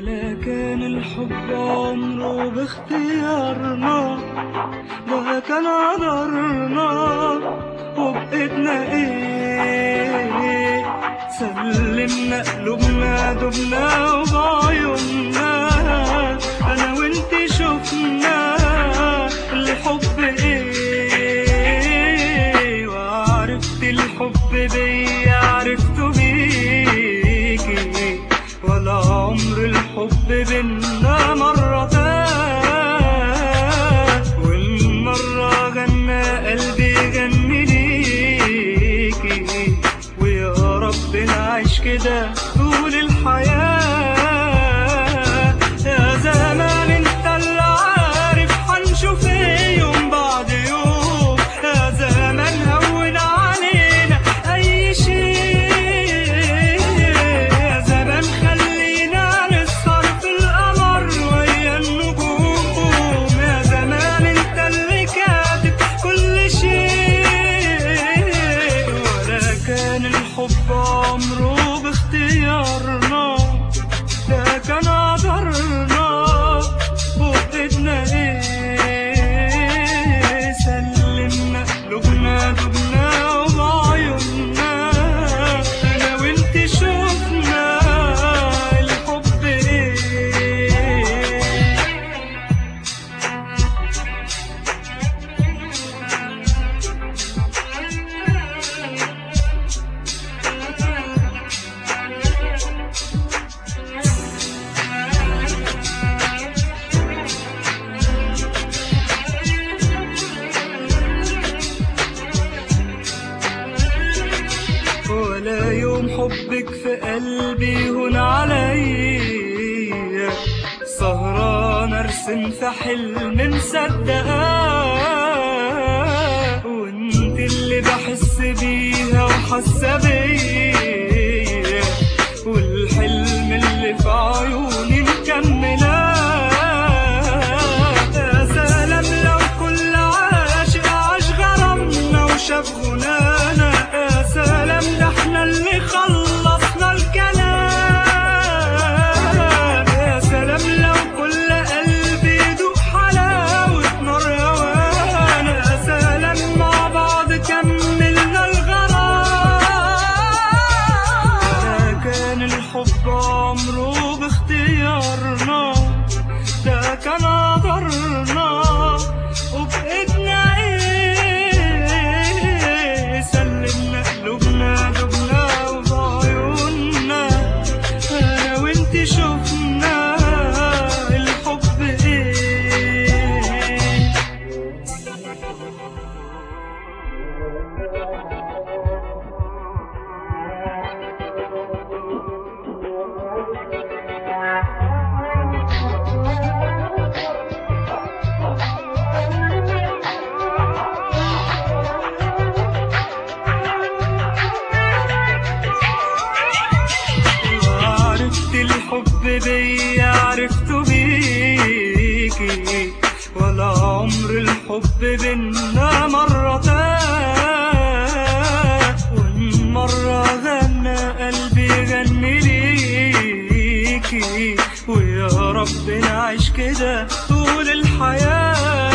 ولا كان الحب عمره باختيارنا ده كان قدرنا وبقيتنا ايه سلمنا قلوبنا دبنا وبعيوننا انا وانت شفنا الحب ايه وعرفت الحب بيا عرفته بيكي ولا عمر الحب بينا مرة تاه والمرة غنى قلبي غني ليكي ويا رب نعيش كده طول الحياة يا زمان انت اللي عارف هنشوف ايه يوم بعد يوم يا زمان هون علينا اي شيء يا زمان خلينا نسهر في القمر ويا النجوم يا زمان انت اللي كاتب كل شيء ولا كان الحب عمره باختيارنا ده كان قدرنا وبإيدنا ايه سلمنا قلوبنا دبنا وبعيوننا انا وانت شفنا الحب ايه ولا يوم حبك في قلبي هون عليا سهران ارسم في حلم مصدقاه وانت اللي بحس بيها وحاسه بيا والحلم اللي في عيوني مكملاه يا سلام لو كل عاشق عاش غرامنا وشاف غنانا يا سلام ده احنا اللي خلصنا الكلام يا سلام لو كل قلب يدوق حلاوة نار هوانا يا سلام مع بعض كملنا الغرام ده كان الحب عمره باختيارنا ده كان قدرنا وبإيدنا ايه سلمنا قلوبنا دبنا وبعيوننا انا وانت شفنا الحب ايه عرفت الحب بيا عرفته بيكي ولا عمر الحب بينا مرة تاه والمرة غنى قلبي غني ليكي ويا رب نعيش كده طول الحياة